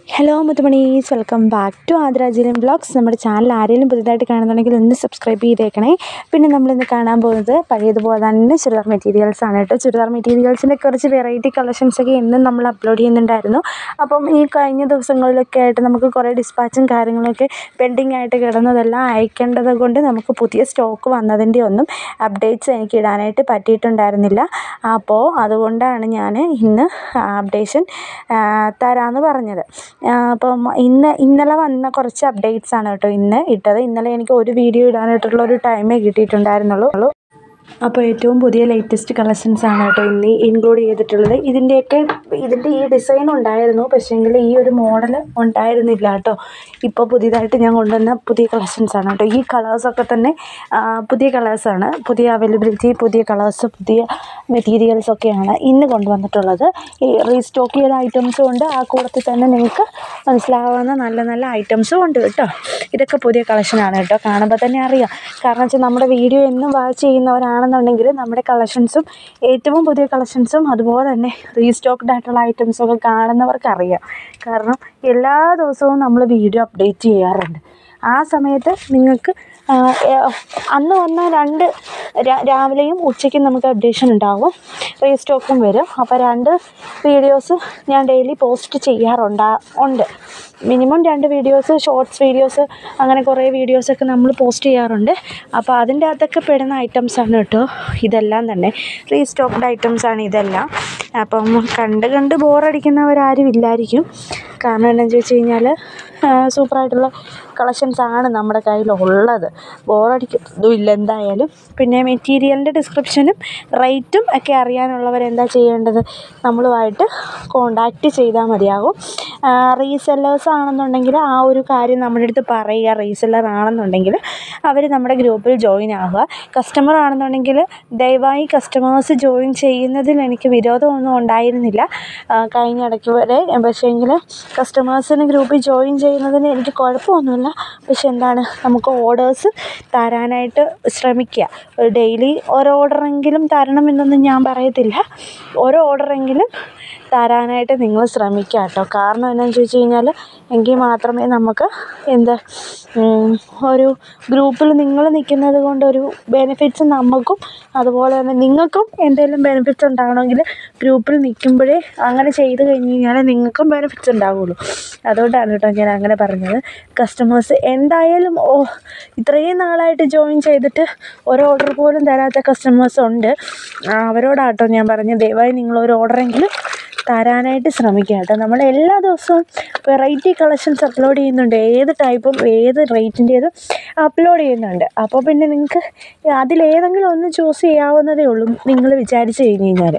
hello മുത്തുമണീസ് welcome back to ആദ്രാജീലൻ blogs നമ്മുടെ ചാനൽ ആരെങ്കിലും പുതുതായിട്ട് കാണുന്നുണ്ടെങ്കിൽ ഒന്ന് സബ്സ്ക്രൈബ് ചെയ്തേക്കണേ പിന്നെ നമ്മളിന്ന് കാണാൻ പോകുന്നത് പഴയതുപോലെ തന്നെ ചുരിദാർ മെറ്റീരിയൽസ് ആണ് കേട്ടോ ചുരിദാർ മെറ്റീരിയൽസിൻ്റെ കുറച്ച് വെറൈറ്റി കളക്ഷൻസൊക്കെ എന്നും നമ്മൾ അപ്ലോഡ് ചെയ്യുന്നുണ്ടായിരുന്നു അപ്പം ഈ കഴിഞ്ഞ ദിവസങ്ങളിലൊക്കെ ആയിട്ട് നമുക്ക് കുറേ ഡിസ്പാച്ചും കാര്യങ്ങളൊക്കെ പെൻഡിങ് ആയിട്ട് കിടന്നതെല്ലാം അയക്കേണ്ടത് കൊണ്ട് നമുക്ക് പുതിയ സ്റ്റോക്ക് വന്നതിൻ്റെ ഒന്നും അപ്ഡേറ്റ്സ് എനിക്ക് ഇടാനായിട്ട് പറ്റിയിട്ടുണ്ടായിരുന്നില്ല അപ്പോൾ അതുകൊണ്ടാണ് ഞാൻ ഇന്ന് അപ്ഡേഷൻ തരാമെന്ന് പറഞ്ഞത് അപ്പം ഇന്ന് ഇന്നലെ വന്ന കുറച്ച് അപ്ഡേറ്റ്സ് ആണ് കേട്ടോ ഇന്ന് ഇട്ടത് ഇന്നലെ എനിക്ക് ഒരു വീഡിയോ ഇടാനായിട്ടുള്ള ഒരു ടൈമേ കിട്ടിയിട്ടുണ്ടായിരുന്നുള്ളൂ അപ്പോൾ ഏറ്റവും പുതിയ ലേറ്റസ്റ്റ് കളക്ഷൻസ് ആണ് കേട്ടോ ഇന്ന് ഇൻക്ലൂഡ് ചെയ്തിട്ടുള്ളത് ഇതിൻ്റെയൊക്കെ ഇതിൻ്റെ ഈ ഡിസൈൻ ഉണ്ടായിരുന്നു പക്ഷേങ്കിൽ ഈ ഒരു മോഡൽ ഉണ്ടായിരുന്നില്ല കേട്ടോ ഇപ്പോൾ പുതിയതായിട്ട് ഞാൻ കൊണ്ടുവന്ന പുതിയ കളക്ഷൻസ് ആണ് കേട്ടോ ഈ കളേഴ്സൊക്കെ തന്നെ ആ, പുതിയ കളേഴ്സാണ് പുതിയ അവൈലബിലിറ്റി പുതിയ കളേഴ്സ് പുതിയ മെറ്റീരിയൽസ് ഒക്കെയാണ് ഇന്ന് കൊണ്ടുവന്നിട്ടുള്ളത് ഈ റീസ്റ്റോക്ക് ചെയ്ത ഐറ്റംസും ഉണ്ട് ആ കൂട്ടത്തിൽ തന്നെ നിങ്ങൾക്ക് മനസ്സിലാവുന്ന നല്ല നല്ല ഐറ്റംസും ഉണ്ട് കേട്ടോ ഇതൊക്കെ പുതിയ കളക്ഷനാണ് കേട്ടോ കാണുമ്പോൾ തന്നെ അറിയാം കാരണം വെച്ചാൽ നമ്മുടെ വീഡിയോ എന്നും വാച്ച് ചെയ്യുന്നവരാണെന്നുണ്ടെങ്കിൽ നമ്മുടെ കളക്ഷൻസും ഏറ്റവും പുതിയ കളക്ഷൻസും അതുപോലെ തന്നെ റീസ്റ്റോക്ക്ഡ് ആയിട്ടുള്ള ഐറ്റംസും ഒക്കെ കാണുന്നവർക്ക് അറിയാം കാരണം എല്ലാ ദിവസവും നമ്മൾ വീഡിയോ അപ്ഡേറ്റ് ചെയ്യാറുണ്ട് ആ സമയത്ത് നിങ്ങൾക്ക് ആ, ഏ, അന്ന് വന്ന രണ്ട് രാ- രാവിലെയും ഉച്ചയ്ക്കും നമുക്ക് അപ്ഡേഷൻ ഉണ്ടാവും റീസ്റ്റോക്കും വരും അപ്പോൾ രണ്ട് വീഡിയോസ് ഞാൻ ഡെയിലി പോസ്റ്റ് ചെയ്യാറുണ്ട് ഉണ്ട് മിനിമം രണ്ട് വീഡിയോസ് ഷോർട്സ് വീഡിയോസ് അങ്ങനെ കുറേ വീഡിയോസൊക്കെ നമ്മൾ പോസ്റ്റ് ചെയ്യാറുണ്ട് അപ്പോൾ അതിൻ്റെ അകത്തൊക്കെ പെടുന്ന ഐറ്റംസാണ് കേട്ടോ ഇതെല്ലാം തന്നെ റീസ്റ്റോക്ക്ഡ് ഐറ്റംസാണ് ഇതെല്ലാം അപ്പം കണ്ട് കണ്ട് ബോറടിക്കുന്നവരാരും ഇല്ലായിരിക്കും കാരണം എന്താണെന്ന് ചോദിച്ചു കഴിഞ്ഞാൽ സൂപ്പറായിട്ടുള്ള കളക്ഷൻസ് ആണ് നമ്മുടെ കയ്യിലുള്ളത് ബോറടിക്കത്തൊന്നും ഇല്ല എന്തായാലും പിന്നെ മെറ്റീരിയലിൻ്റെ ഡിസ്ക്രിപ്ഷനും റേറ്റും ഒക്കെ അറിയാനുള്ളവർ എന്താ ചെയ്യേണ്ടത് നമ്മളുമായിട്ട് കോണ്ടാക്റ്റ് ചെയ്താൽ മതിയാകും റീസെല്ലേഴ്സ് ആണെന്നുണ്ടെങ്കിൽ ആ ഒരു കാര്യം നമ്മുടെ അടുത്ത് പറയുക റീസെല്ലർ ആണെന്നുണ്ടെങ്കിൽ അവർ നമ്മുടെ ഗ്രൂപ്പിൽ ജോയിൻ ആവുക കസ്റ്റമർ ആണെന്നുണ്ടെങ്കിൽ ദയവായി കസ്റ്റമേഴ്സ് ജോയിൻ ചെയ്യുന്നതിൽ എനിക്ക് വിരോധമൊന്നും ഉണ്ടായിരുന്നില്ല ആ, കഴിഞ്ഞ ഇടയ്ക്ക് വരെ പക്ഷേങ്കിൽ കസ്റ്റമേഴ്സിന് ഗ്രൂപ്പിൽ ജോയിൻ ചെയ്യുന്നതിന് എനിക്ക് കുഴപ്പമൊന്നുമില്ല പക്ഷെ എന്താണ് നമുക്ക് ഓർഡേഴ്സ് തരാനായിട്ട് ശ്രമിക്കുക ഒരു ഡെയിലി ഓരോ ഓർഡറെങ്കിലും തരണമെന്നൊന്നും ഞാൻ പറയത്തില്ല ഓരോ ഓർഡറെങ്കിലും തരാനായിട്ട് നിങ്ങൾ ശ്രമിക്കുക കേട്ടോ കാരണം എന്നാന്ന് ചോദിച്ചു കഴിഞ്ഞാൽ എങ്കിൽ മാത്രമേ നമുക്ക് എന്താ ഉം, ഒരു ഗ്രൂപ്പിൽ നിങ്ങൾ നിൽക്കുന്നത് കൊണ്ടൊരു ബെനിഫിറ്റ്സ് നമുക്കും അതുപോലെ തന്നെ നിങ്ങൾക്കും എന്തെങ്കിലും ബെനിഫിറ്റ്സ് ഉണ്ടാകണമെങ്കിൽ ഗ്രൂപ്പിൽ നിൽക്കുമ്പോഴേ അങ്ങനെ ചെയ്ത് കഴിഞ്ഞ് കഴിഞ്ഞാൽ നിങ്ങൾക്കും ബെനിഫിറ്റ്സ് ഉണ്ടാവുള്ളൂ അതുകൊണ്ടാണ് കേട്ടോ ഞാൻ അങ്ങനെ പറഞ്ഞത് കസ്റ്റമേഴ്സ് എന്തായാലും ഓ ഇത്രയും നാളായിട്ട് ജോയിൻ ചെയ്തിട്ട് ഒരു ഓർഡർ പോലും തരാത്ത കസ്റ്റമേഴ്സ് ഉണ്ട് ആ, അവരോടാട്ടോ ഞാൻ പറഞ്ഞത് ദയവായി നിങ്ങൾ ഒരു ഓർഡറെങ്കിലും തരാനായിട്ട് ശ്രമിക്കുക കേട്ടോ നമ്മൾ എല്ലാ ദിവസവും വെറൈറ്റി കളക്ഷൻസ് അപ്ലോഡ് ചെയ്യുന്നുണ്ട് ഏത് ടൈപ്പും ഏത് റേറ്റിൻ്റേതും അപ്ലോഡ് ചെയ്യുന്നുണ്ട് അപ്പോൾ പിന്നെ നിങ്ങൾക്ക് അതിലേതെങ്കിലും ഒന്ന് ചൂസ് ചെയ്യാവുന്നതേ ഉള്ളൂ നിങ്ങൾ വിചാരിച്ച് കഴിഞ്ഞ് കഴിഞ്ഞാൽ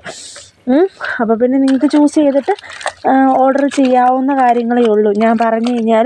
അപ്പോൾ പിന്നെ നിങ്ങൾക്ക് ചൂസ് ചെയ്തിട്ട് ഓർഡർ ചെയ്യാവുന്ന കാര്യങ്ങളേ ഉള്ളൂ ഞാൻ പറഞ്ഞു കഴിഞ്ഞാൽ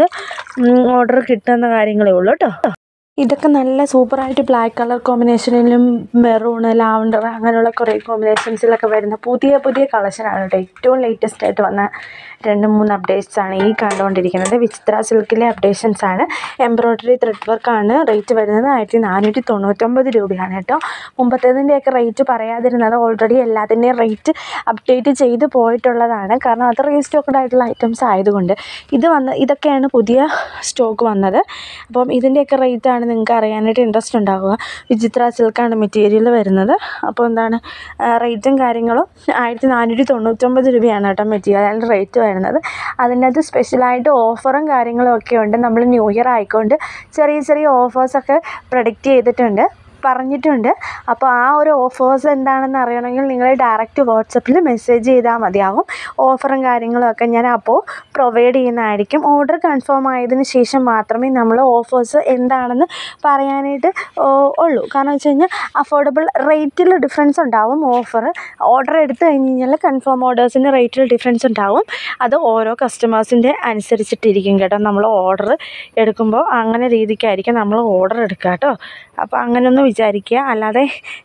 ഓർഡർ കിട്ടുന്ന കാര്യങ്ങളേ ഉള്ളൂ കേട്ടോ ഇതൊക്കെ നല്ല സൂപ്പറായിട്ട് ബ്ലാക്ക് കളർ കോമ്പിനേഷനിലും മെറൂണ് ലാവണ്ടർ അങ്ങനെയുള്ള കുറേ കോമ്പിനേഷൻസിലൊക്കെ വരുന്ന പുതിയ പുതിയ കളക്ഷനാണ് കേട്ടോ ഏറ്റവും ലേറ്റസ്റ്റ് ആയിട്ട് വന്ന രണ്ട് മൂന്ന് അപ്ഡേറ്റ്സ് ആണ് ഈ കണ്ടുകൊണ്ടിരിക്കുന്നത് വിചിത്ര സിൽക്കിലെ അപ്ഡേഷൻസ് ആണ് എംബ്രോയ്ഡറി ത്രെഡ് വർക്കാണ് റേറ്റ് വരുന്നത് ആയിരത്തി നാനൂറ്റി തൊണ്ണൂറ്റൊമ്പത് രൂപയാണ് കേട്ടോ മുമ്പത്തേതിൻ്റെയൊക്കെ റേറ്റ് പറയാതിരുന്നത് ഓൾറെഡി എല്ലാത്തിൻ്റെയും റേറ്റ് അപ്ഡേറ്റ് ചെയ്ത് പോയിട്ടുള്ളതാണ് കാരണം അത് റീസ്റ്റോക്ക്ഡ് ആയിട്ടുള്ള ഐറ്റംസ് ആയതുകൊണ്ട് ഇത് വന്ന് ഇതൊക്കെയാണ് പുതിയ സ്റ്റോക്ക് വന്നത് അപ്പം ഇതിൻ്റെയൊക്കെ റേറ്റാണ് നിങ്ങൾക്ക് അറിയാനായിട്ട് ഇൻട്രസ്റ്റ് ഉണ്ടാവുക വിചിത്ര സിൽക്കാണ് മെറ്റീരിയൽ വരുന്നത് അപ്പോൾ എന്താണ് റേറ്റും കാര്യങ്ങളും ആയിരത്തി നാനൂറ്റി തൊണ്ണൂറ്റൊമ്പത് രൂപയാണ് കേട്ടോ മെറ്റീരിയലിൻ്റെ റേറ്റ് വരുന്നത് അതിനകത്ത് സ്പെഷ്യലായിട്ട് ഓഫറും കാര്യങ്ങളും ഒക്കെ ഉണ്ട് നമ്മൾ ന്യൂ ഇയർ ആയിക്കൊണ്ട് ചെറിയ ചെറിയ ഓഫേഴ്സൊക്കെ പ്രൊഡിക്റ്റ് ചെയ്തിട്ടുണ്ട് പറഞ്ഞിട്ടുണ്ട് അപ്പോൾ ആ ഒരു ഓഫേഴ്സ് എന്താണെന്ന് അറിയണമെങ്കിൽ നിങ്ങൾ ഡയറക്റ്റ് വാട്സപ്പിൽ മെസ്സേജ് ചെയ്താൽ മതിയാകും ഓഫറും കാര്യങ്ങളും ഒക്കെ ഞാൻ അപ്പോൾ പ്രൊവൈഡ് ചെയ്യുന്നതായിരിക്കും ഓർഡർ കൺഫേം ആയതിനു ശേഷം മാത്രമേ നമ്മൾ ഓഫേഴ്സ് എന്താണെന്ന് പറയാനായിട്ട് ഓ, ഉള്ളൂ കാരണം വെച്ച് കഴിഞ്ഞാൽ അഫോർഡബിൾ റേറ്റിൽ ഡിഫറൻസ് ഉണ്ടാവും ഓഫർ ഓർഡർ എടുത്തു കഴിഞ്ഞ് കഴിഞ്ഞാൽ കൺഫേം ഓർഡേഴ്സിൻ്റെ റേറ്റിൽ ഡിഫറൻസ് ഉണ്ടാവും അത് ഓരോ കസ്റ്റമേഴ്സിൻ്റെ അനുസരിച്ചിട്ടിരിക്കും കേട്ടോ നമ്മൾ ഓർഡർ എടുക്കുമ്പോൾ അങ്ങനെ രീതിക്കായിരിക്കും നമ്മൾ ഓർഡർ എടുക്കുക കേട്ടോ അപ്പോൾ അങ്ങനെയൊന്നും വിചാരിക്കുക അല്ലാതെ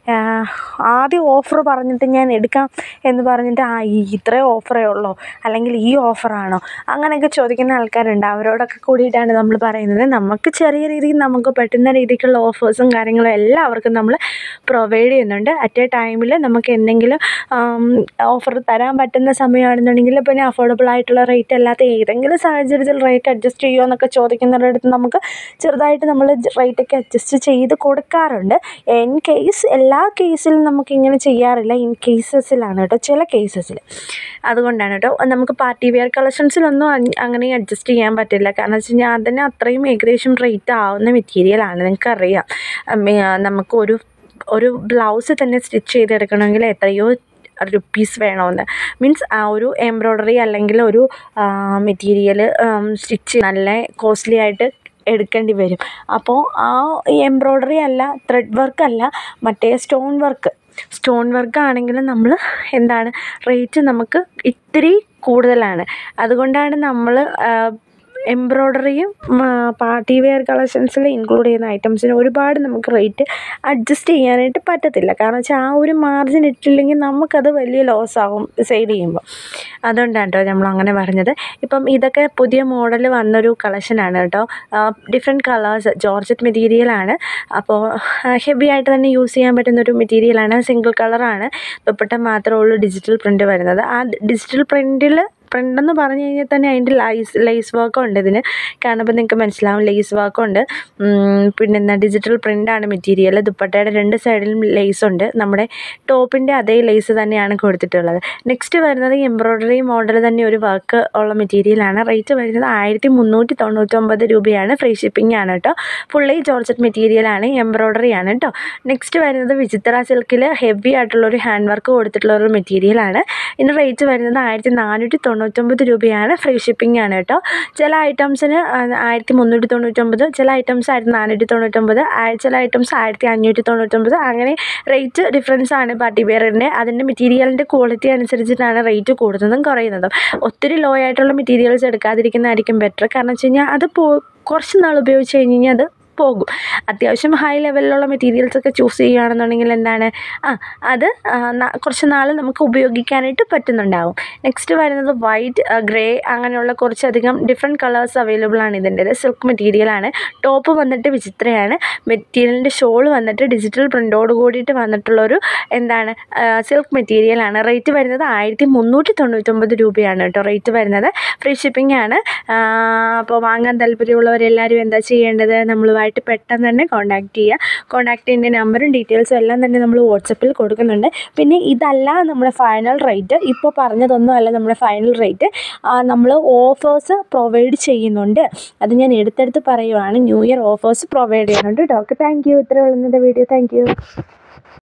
ആദ്യം ഓഫർ പറഞ്ഞിട്ട് ഞാൻ എടുക്കാം എന്ന് പറഞ്ഞിട്ട് ആ ഈ ഇത്രയും ഓഫറേ ഉള്ളോ അല്ലെങ്കിൽ ഈ ഓഫറാണോ അങ്ങനെയൊക്കെ ചോദിക്കുന്ന ആൾക്കാരുണ്ട് അവരോടൊക്കെ കൂടിയിട്ടാണ് നമ്മൾ പറയുന്നത് നമുക്ക് ചെറിയ രീതിയിൽ നമുക്ക് പറ്റുന്ന രീതിക്കുള്ള ഓഫേഴ്സും കാര്യങ്ങളും എല്ലാവർക്കും നമ്മൾ പ്രൊവൈഡ് ചെയ്യുന്നുണ്ട് അറ്റ് എ ടൈമിൽ നമുക്ക് എന്തെങ്കിലും ഓഫർ തരാൻ പറ്റുന്ന സമയമാണെന്നുണ്ടെങ്കിൽ പിന്നെ അഫോർഡബിൾ ആയിട്ടുള്ള റേറ്റ് അല്ലാത്ത ഏതെങ്കിലും സാഹചര്യത്തിൽ റേറ്റ് അഡ്ജസ്റ്റ് ചെയ്യുമോ എന്നൊക്കെ ചോദിക്കുന്നവരുടെ അടുത്ത് നമുക്ക് ചെറുതായിട്ട് നമ്മൾ റേറ്റൊക്കെ അഡ്ജസ്റ്റ് ചെയ്ത് കൊടുക്കാറുണ്ട് ഇൻ കേസ് എല്ലാ കേസിലും നമുക്കിങ്ങനെ ചെയ്യാറില്ല ഇൻ കേസസിലാണ് കേട്ടോ ചില കേസസിൽ അതുകൊണ്ടാണ് കേട്ടോ നമുക്ക് പാർട്ടി വെയർ കളക്ഷൻസിലൊന്നും അങ്ങനെ അഡ്ജസ്റ്റ് ചെയ്യാൻ പറ്റില്ല കാരണം വെച്ച് കഴിഞ്ഞാൽ അതിന് അത്രയും ഏകദേശം റേറ്റ് ആവുന്ന മെറ്റീരിയലാണ് നിങ്ങൾക്കറിയാം നമുക്ക് ഒരു ഒരു ബ്ലൗസ് തന്നെ സ്റ്റിച്ച് ചെയ്തെടുക്കണമെങ്കിൽ എത്രയോ റുപ്പീസ് വേണമെന്ന് മീൻസ് ആ ഒരു എംബ്രോയ്ഡറി അല്ലെങ്കിൽ ഒരു മെറ്റീരിയൽ സ്റ്റിച്ച് നല്ല കോസ്റ്റ്ലി ആയിട്ട് എടുക്കേണ്ടി വരും അപ്പോൾ ആ എംബ്രോയ്ഡറി അല്ല ത്രെഡ് വർക്ക് അല്ല മറ്റേ സ്റ്റോൺ വർക്ക് സ്റ്റോൺ വർക്ക് ആണെങ്കിലും നമ്മൾ എന്താണ് റേറ്റ് നമുക്ക് ഇത്തിരി കൂടുതലാണ് അതുകൊണ്ടാണ് നമ്മൾ എംബ്രോയ്ഡറിയും പാർട്ടി വെയർ കളക്ഷൻസിൽ ഇൻക്ലൂഡ് ചെയ്യുന്ന ഐറ്റംസിന് ഒരുപാട് നമുക്ക് റേറ്റ് അഡ്ജസ്റ്റ് ചെയ്യാനായിട്ട് പറ്റത്തില്ല കാരണം വെച്ചാൽ ആ ഒരു മാർജിൻ ഇട്ടില്ലെങ്കിൽ നമുക്കത് വലിയ ലോസ് ആകും സെയിൽ ചെയ്യുമ്പോൾ അതുകൊണ്ടാണ് കേട്ടോ നമ്മൾ അങ്ങനെ പറഞ്ഞത് ഇപ്പം ഇതൊക്കെ പുതിയ മോഡൽ വന്നൊരു കളക്ഷനാണ് കേട്ടോ ഡിഫറെൻറ്റ് കളേഴ്സ് ജോർജറ്റ് മെറ്റീരിയലാണ് അപ്പോൾ ഹെവി ആയിട്ട് തന്നെ യൂസ് ചെയ്യാൻ പറ്റുന്നൊരു മെറ്റീരിയലാണ് സിംഗിൾ കളറാണ് ദുപ്പട്ട മാത്രമേ ഉള്ളൂ ഡിജിറ്റൽ പ്രിൻ്റ് വരുന്നത് ആ ഡിജിറ്റൽ പ്രിൻറ്റിൽ പ്രിൻ്റെന്ന് പറഞ്ഞു കഴിഞ്ഞാൽ തന്നെ അതിൻ്റെ ലൈസ് ലേസ് വർക്കുണ്ട് ഇതിന് കാണുമ്പോൾ നിങ്ങൾക്ക് മനസ്സിലാവും ലേസ് വർക്കുണ്ട് പിന്നെ എന്താ ഡിജിറ്റൽ പ്രിൻ്റാണ് മെറ്റീരിയൽ ദുപ്പട്ടയുടെ രണ്ട് സൈഡിലും ലേസ് ഉണ്ട് നമ്മുടെ ടോപ്പിൻ്റെ അതേ ലേസ് തന്നെയാണ് കൊടുത്തിട്ടുള്ളത് നെക്സ്റ്റ് വരുന്നത് എംബ്രോയ്ഡറി മോഡൽ തന്നെ ഒരു വർക്ക് ഉള്ള മെറ്റീരിയലാണ് റേറ്റ് വരുന്നത് ആയിരത്തി മുന്നൂറ്റി തൊണ്ണൂറ്റൊമ്പത് രൂപയാണ് ഫ്രീ ഷിപ്പിംഗ് ആണ് കേട്ടോ ഫുള്ളി ജോർജറ്റ് മെറ്റീരിയലാണ് എംബ്രോയ്ഡറി ആണ് കേട്ടോ നെക്സ്റ്റ് വരുന്നത് വിചിത്ര സിൽക്കിൽ ഹെവി ആയിട്ടുള്ളൊരു ഹാൻഡ് വർക്ക് കൊടുത്തിട്ടുള്ള ഒരു മെറ്റീരിയലാണ് ഇതിന് റേറ്റ് വരുന്നത് ആയിരത്തി നാനൂറ്റി തൊണ്ണൂറ്റൊമ്പത് രൂപയാണ് ഫ്രീ ഷിപ്പിംഗ് ആണ് കേട്ടോ ചില ഐറ്റംസിന് ആയിരത്തി മുന്നൂറ്റി തൊണ്ണൂറ്റൊമ്പത് ചില ഐറ്റംസ് ആയിരത്തി നാനൂറ്റി തൊണ്ണൂറ്റൊമ്പത് ചില ഐറ്റംസ് ആയിരത്തി അഞ്ഞൂറ്റി തൊണ്ണൂറ്റൊമ്പത് അങ്ങനെ റേറ്റ് ഡിഫറൻസ് ആണ് പാർട്ടി വെയറിൻ്റെ അതിൻ്റെ മെറ്റീരിയലിൻ്റെ ക്വാളിറ്റി അനുസരിച്ചിട്ടാണ് റേറ്റ് കൂടുന്നതും കുറയുന്നതും ഒത്തിരി ലോ ആയിട്ടുള്ള മെറ്റീരിയൽസ് എടുക്കാതിരിക്കുന്നതായിരിക്കും ബെറ്റർ കാരണം വെച്ച് കഴിഞ്ഞാൽ അത് പോ കുറച്ച് നാൾ ഉപയോഗിച്ച് കഴിഞ്ഞ് കഴിഞ്ഞാൽ അത് പോകും അത്യാവശ്യം ഹൈ ലെവലിലുള്ള മെറ്റീരിയൽസൊക്കെ ചൂസ് ചെയ്യുകയാണെന്നുണ്ടെങ്കിൽ എന്താണ് ആ അത് കുറച്ച് നാൾ നമുക്ക് ഉപയോഗിക്കാനായിട്ട് പറ്റുന്നുണ്ടാവും നെക്സ്റ്റ് വരുന്നത് വൈറ്റ് ഗ്രേ അങ്ങനെയുള്ള കുറച്ചധികം ഡിഫറെൻറ്റ് കളേഴ്സ് അവൈലബിൾ ആണ് ഇതിൻ്റേത് സിൽക്ക് മെറ്റീരിയലാണ് ടോപ്പ് വന്നിട്ട് വിചിത്രയാണ് മെറ്റീരിയലിൻ്റെ ഷോൾ വന്നിട്ട് ഡിജിറ്റൽ പ്രിൻ്റോട് കൂടിയിട്ട് വന്നിട്ടുള്ളൊരു എന്താണ് സിൽക്ക് മെറ്റീരിയലാണ് റേറ്റ് വരുന്നത് ആയിരത്തി മുന്നൂറ്റി തൊണ്ണൂറ്റൊമ്പത് രൂപയാണ് കേട്ടോ റേറ്റ് വരുന്നത് ഫ്രീ ഷിപ്പിംഗ് ആണ് അപ്പോൾ വാങ്ങാൻ താല്പര്യമുള്ളവരെല്ലാവരും എന്താ ചെയ്യേണ്ടത് നമ്മളുമായിട്ട് പെട്ടെന്ന് തന്നെ കോൺടാക്റ്റ് ചെയ്യുക കോൺടാക്ട് ചെയ്യേണ്ട നമ്പറും ഡീറ്റെയിൽസും എല്ലാം തന്നെ നമ്മൾ വാട്സപ്പിൽ കൊടുക്കുന്നുണ്ട് പിന്നെ ഇതല്ല നമ്മുടെ ഫൈനൽ റേറ്റ് ഇപ്പോൾ പറഞ്ഞതൊന്നും അല്ല നമ്മുടെ ഫൈനൽ റേറ്റ് നമ്മൾ ഓഫേഴ്സ് പ്രൊവൈഡ് ചെയ്യുന്നുണ്ട് അത് ഞാൻ എടുത്തെടുത്ത് പറയുവാണ് ന്യൂ ഇയർ ഓഫേഴ്സ് പ്രൊവൈഡ് ചെയ്യുന്നുണ്ട് കേട്ടോ ഓക്കെ താങ്ക് യു ഇത്രയുള്ള ഇന്നത്തെ വീഡിയോ താങ്ക് യു